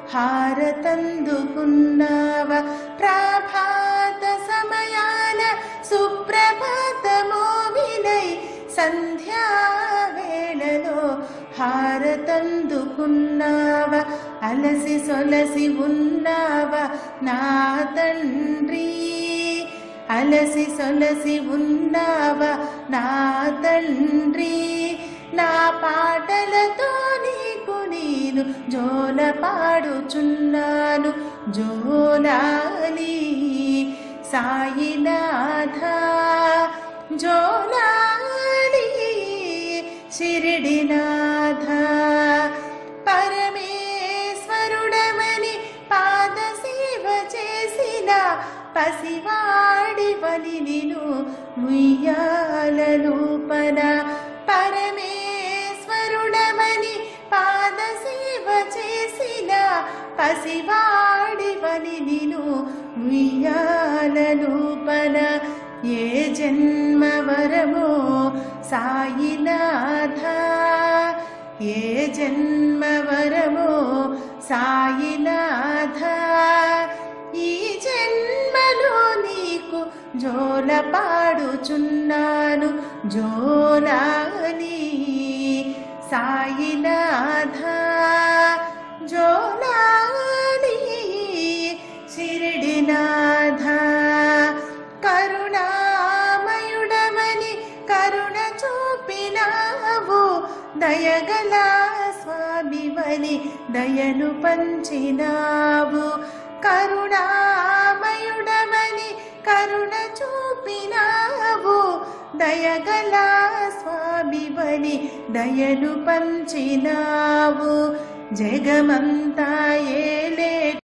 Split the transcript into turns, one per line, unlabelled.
హారతందుకున్నావ ప్రభాత సమయాన సుప్రభాతమో వినై సంధ్యావేళలో హారతందుకున్నావ అలసి సొలసి ఉన్నావ నా తండ్రి అలసి సొలసి ఉన్నావ నా తండ్రి నా పాటలతో నీకు నేను జోల పాడుచున్నాను జోలాలి సాయినాథ జోలాలి షిరిడినాథ పరమేశ్వరుడమని పాద సేవ చేసిన పసివాడి వలి నిను ఉయ్యాలూపన పరమేశ్వరుడమని పాద సేవ చేసిన పసివాడి వలి నిను ఉయ్యాలూపన ఏ జన్మ వరమో సాయినాథ ఏ జన్మ వరమో సాయినాథ ఈ జన్మలో నీకు జోల పాడుచున్నాను జోలాలి సాయినాథ జోలాలి షిరిడినాథ కరుణామయుడమని కరుణ చూపినావు దయగల స్వామివని దయను పంచినావు కరుణామయుడమని కరుణ చూపినావు దయగల స్వామివని దయను పంచినావు జగమంతా ఏలే